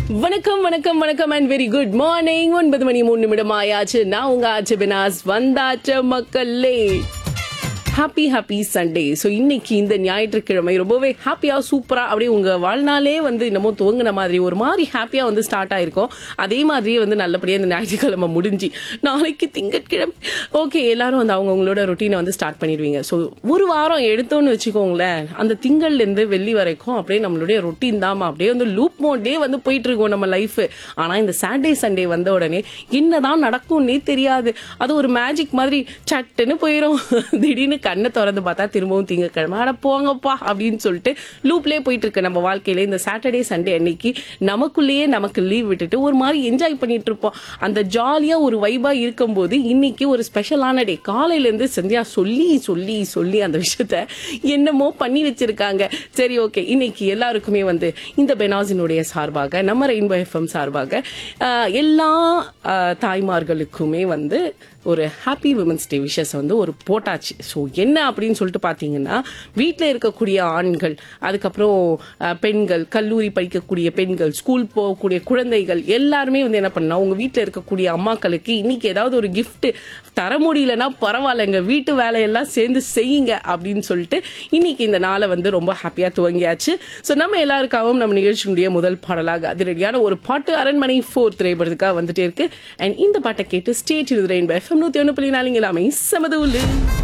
வணக்கம் வணக்கம் வணக்கம் அண்ட் வெரி குட் மார்னிங் ஒன்பது மணி மூணு நிமிடம் ஆயாச்சு நான் உங்க ஆச்சு பினாஸ் வந்தாச்ச மக்களே ஹாப்பி ஹாப்பி சண்டே ஸோ இன்னைக்கு இந்த ஞாயிற்றுக்கிழமை ரொம்பவே ஹாப்பியா சூப்பரா அப்படியே உங்க வாழ்நாளே வந்து என்னமோ துவங்கின மாதிரி ஒரு மாதிரி ஹாப்பியா வந்து ஸ்டார்ட் ஆயிருக்கும் அதே மாதிரியே வந்து நல்லபடியா இந்த ஞாயிற்றுக்கிழமை முடிஞ்சு நாளைக்கு திங்கட்கிழமை ஓகே எல்லாரும் வந்து அவங்கவுங்களோட ரொட்டீனை வந்து ஸ்டார்ட் பண்ணிடுவீங்க ஸோ ஒரு வாரம் எடுத்தோன்னு வச்சுக்கோங்களேன் அந்த திங்கள்ல இருந்து வெள்ளி வரைக்கும் அப்படியே நம்மளுடைய ரொட்டீன் தாமா அப்படியே வந்து லூப் மோட்லயே வந்து போயிட்டு இருக்கோம் நம்ம லைஃப் ஆனா இந்த சாட்டர்டே சண்டே வந்த உடனே என்னதான் நடக்கும்னே தெரியாது அது ஒரு மேஜிக் மாதிரி சட்டுன்னு போயிடும் திடீர்னு கண்ணை திறந்து பார்த்தா திரும்பவும் திங்கக்கிழமை அட போங்கப்பா அப்படின்னு சொல்லிட்டு லூப்லயே போயிட்டு இருக்கு நம்ம வாழ்க்கையில இந்த சாட்டர்டே சண்டே அன்னைக்கு நமக்குள்ளேயே நமக்கு லீவ் விட்டுட்டு ஒரு மாதிரி என்ஜாய் பண்ணிட்டு இருப்போம் அந்த ஜாலியா ஒரு வைபா இருக்கும்போது இன்னைக்கு ஒரு ஸ்பெஷலான டே காலையில இருந்து சந்தியா சொல்லி சொல்லி சொல்லி அந்த விஷயத்த என்னமோ பண்ணி வச்சிருக்காங்க சரி ஓகே இன்னைக்கு எல்லாருக்குமே வந்து இந்த பெனாசினுடைய சார்பாக நம்ம ரெயின்போ எஃப்எம் சார்பாக ஆஹ், எல்லா ஆஹ், தாய்மார்களுக்குமே வந்து ஒரு ஹாப்பி விமன்ஸ் டே விஷஸ் வந்து ஒரு போட்டாச்சு ஸோ என்ன அப்படின்னு சொல்லிட்டு பார்த்தீங்கன்னா வீட்டில் இருக்கக்கூடிய ஆண்கள் அதுக்கப்புறம் அஹ், பெண்கள் கல்லூரி படிக்கக்கூடிய பெண்கள் ஸ்கூல் போகக்கூடிய குழந்தைகள் எல்லாருமே வந்து என்ன பண்ணா உங்க வீட்டில் இருக்கக்கூடிய அம்மாக்களுக்கு இன்னைக்கு ஏதாவது ஒரு gift தர முடியலன்னா பரவாயில்லைங்க வீட்டு வேலையெல்லாம் சேர்ந்து செய்யுங்க அப்படின்னு சொல்லிட்டு இன்னைக்கு இந்த நாளை வந்து ரொம்ப ஹாப்பியா துவங்கியாச்சு ஸோ நம்ம எல்லாருக்காகவும் நம்ம நிகழ்ச்சியினுடைய முதல் பாடலாக அதிரடியான ஒரு பாட்டு அரண்மனை ஃபோர் திரைப்படத்துக்காக வந்துட்டே இருக்கு அண்ட் இந்த பாட்டை கேட்டு ஸ்டேட் இது ரெயின் எஃப்எம் நூத்தி ஒன்று புள்ளி நாலுங்க எல்லாமே சமது